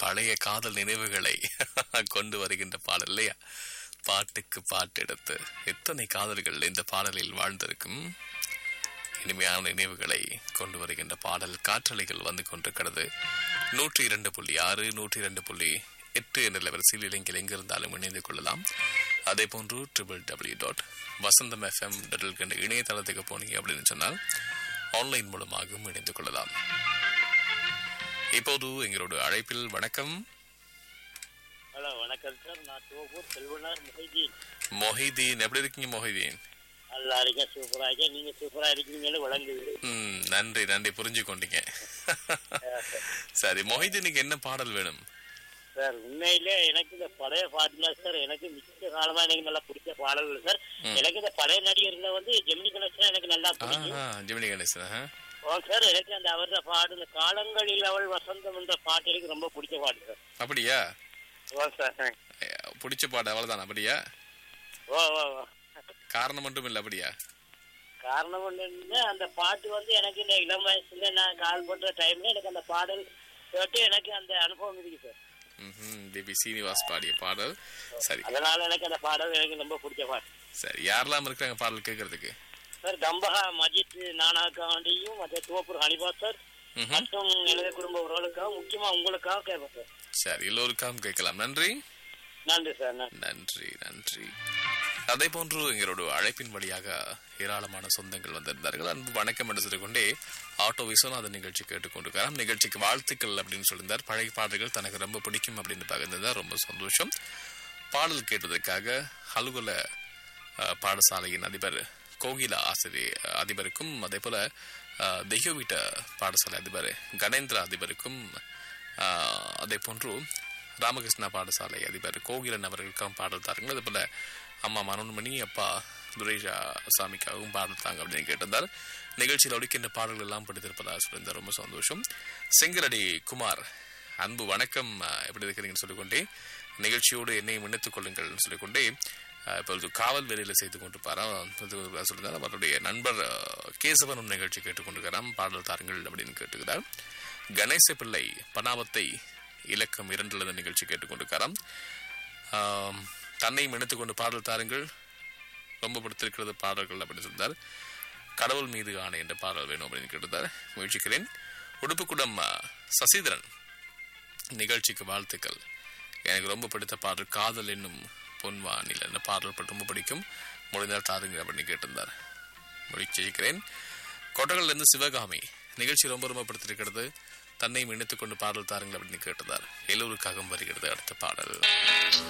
பழைய காதல் நினைவுகளை கொண்டு வருகின்ற பாடல் இல்லையா பாட்டுக்கு பாட்டு எடுத்து எத்தனை காதல்கள் இந்த பாடலில் வாழ்ந்திருக்கும் இனிமையான நினைவுகளை கொண்டு வருகின்ற பாடல் காற்றலைகள் வந்து கொண்டிருக்கிறது நூற்றி இரண்டு புள்ளி ஆறு நூற்றி இரண்டு புள்ளி எட்டு என்ற வரிசையில் இலங்கையில் எங்கிருந்தாலும் இணைந்து கொள்ளலாம் அதே போன்று triple W dot Vasantham FM என்ற இணையதளத்துக்கு போனீங்க அப்படின்னு சொன்னால் ஆன்லைன் மூலமாகவும் இணைந்து கொள்ளலாம் இப்போது எங்களோட அழைப்பில் வணக்கம் ஹலோ வணக்கம் சார் நான் தோப்பூர் செல்வனார் முகைதீன் மொஹிதீன் எப்படி இருக்கீங்க மொஹிதீன் நல்லா இருக்கேன் சூப்பரா இருக்கேன் நீங்க சூப்பரா இருக்கீங்கன்னு விளங்குது ம் நன்றி நன்றி புரிஞ்சு கொண்டீங்க சரி மொஹிதீனுக்கு என்ன பாடல் வேணும் சார் உண்மையிலே எனக்கு இந்த பழைய பாட்டுல சார் எனக்கு மிக்க காலமா எனக்கு நல்லா பிடிச்ச பாடல்கள் சார் எனக்கு இந்த பழைய நடிகர்ல வந்து ஜெமினி கணேசன் எனக்கு நல்லா பிடிக்கும் ஆஹா ஜெமினி கணேசன் ஆஹா. ஓ சார் எனக்கு அந்த அவரோட பாடு இந்த காலங்களில் அவள் வசந்தம் என்ற பாட்டு எனக்கு ரொம்ப பிடிச்ச பாட்டு சார் அப்படியா ஓ சார் அஹ், பிடிச்ச பாடு அவ்வளவுதான் அப்படியா ஓ ஓ ஓ. காரணம் மட்டும் இல்லை அப்படியா காரணம் ஒண்ணுன்னா அந்த பாட்டு வந்து எனக்கு இந்த இளம் வயசுல நான் கால் பண்ற டைம்ல எனக்கு அந்த பாடல் கேட்டு எனக்கு அந்த அனுபவம் இருக்கு சார் ம்ஹும். தேவி சீனிவாஸ் பாடிய பாடல் சரி அதனால எனக்கு அந்த பாடல் எனக்கு ரொம்ப பிடிச்ச பாட்டு சரி யாரெல்லாம் இருக்கிறாங்க பாடல் கேட்கறதுக்கு சார் கம்பஹா மஜித் நானாக்காண்டியும் மற்ற தோப்பூர் ஹனிபா சார் ம்ஹும். மற்றும் எனது குடும்ப உறவுகளுக்காக முக்கியமா உங்களுக்காக கேட்பேன் சார் சரி எல்லோருக்காகவும் கேட்கலாம் நன்றி நன்றி சார் நன்றி நன்றி நன்றி அதே போன்று எங்களோட அழைப்பின் வழியாக ஏராளமான சொந்தங்கள் வந்திருந்தார்கள் அன்பு வணக்கம் என்று சொல்லிக்கொண்டே ஆட்டோ விஸ்வநாதன் நிகழ்ச்சி கேட்டுக்கொண்டிருக்கிறார் நிகழ்ச்சிக்கு வாழ்த்துக்கள் அப்படின்னு சொல்லியிருந்தார் பழைய பாடல்கள் தனக்கு ரொம்ப பிடிக்கும் அப்படின்னு பகிர்ந்திருந்தார் ரொம்ப சந்தோஷம் பாடல் கேட்டதற்காக அலுவல அஹ், பாடசாலையின் அதிபர் கோகிலா ஆசிரியர் அதிபருக்கும் அதே போல அஹ், தெய்யோவிட்ட பாடசாலை அதிபர் கணேந்திர அதிபருக்கும் அஹ், அதே போன்று ராமகிருஷ்ணா பாடசாலை அதிபர் கோகிலன் அவர்களுக்கும் பாடல் தாருங்கள் அதே போல அம்மா மனோன்மணி அப்பா துரைஷா சாமிக்காகவும் பாடல் தாங்க அப்படின்னு கேட்டிருந்தார் நிகழ்ச்சியில் ஒழிக்கின்ற பாடல்கள் எல்லாம் படித்திருப்பதாக சொல்லியிருந்தார் ரொம்ப சந்தோஷம் செங்கலடி குமார் அன்பு வணக்கம் அஹ், எப்படி இருக்கிறீங்கன்னு சொல்லிக்கொண்டே நிகழ்ச்சியோடு என்னையும் இணைத்துக் கொள்ளுங்கள் சொல்லிக்கொண்டே அஹ், இப்பொழுது காவல் வேலையில் செய்து கொண்டிருப்பாராம் சொல்லியிருந்தார் அவருடைய நண்பர் அஹ், கேசவனும் நிகழ்ச்சி கேட்டுக்கொண்டிருக்கிறார் பாடல் தாருங்கள் அப்படின்னு கேட்டுக்கிறார் கணேச பிள்ளை பனாவத்தை இலக்கம் இரண்டில் இந்த நிகழ்ச்சி கேட்டுக்கொண்டிருக்காராம் ஆம், தன்னையும் இணைத்துக் கொண்டு பாடல் தாருங்கள் ரொம்ப பிடித்திருக்கிறது பாடல்கள் அப்படின்னு சொல்லியிருந்தார் கடவுள் மீது ஆணை என்ற பாடல் வேணும் அப்படின்னு கேட்டிருந்தார் முயற்சிக்கிறேன் உடுப்புக்குடம் அஹ், சசிதரன் நிகழ்ச்சிக்கு வாழ்த்துக்கள் எனக்கு ரொம்ப பிடித்த பாடல் காதல் என்னும் பொன்வானில் என்ற பாடல் பற்றி ரொம்ப பிடிக்கும் முடிந்தால் தாருங்க அப்படின்னு கேட்டிருந்தார் முயற்சிக்கிறேன் கொட்டகல்ல சிவகாமி நிகழ்ச்சி ரொம்ப ரொம்ப பிடித்திருக்கிறது தன்னை இணைத்துக் கொண்டு பாடல் தாருங்கள் அப்படின்னு கேட்டிருந்தார் எல்லோருக்காகவும் வருகிறது அடுத்த பாடல்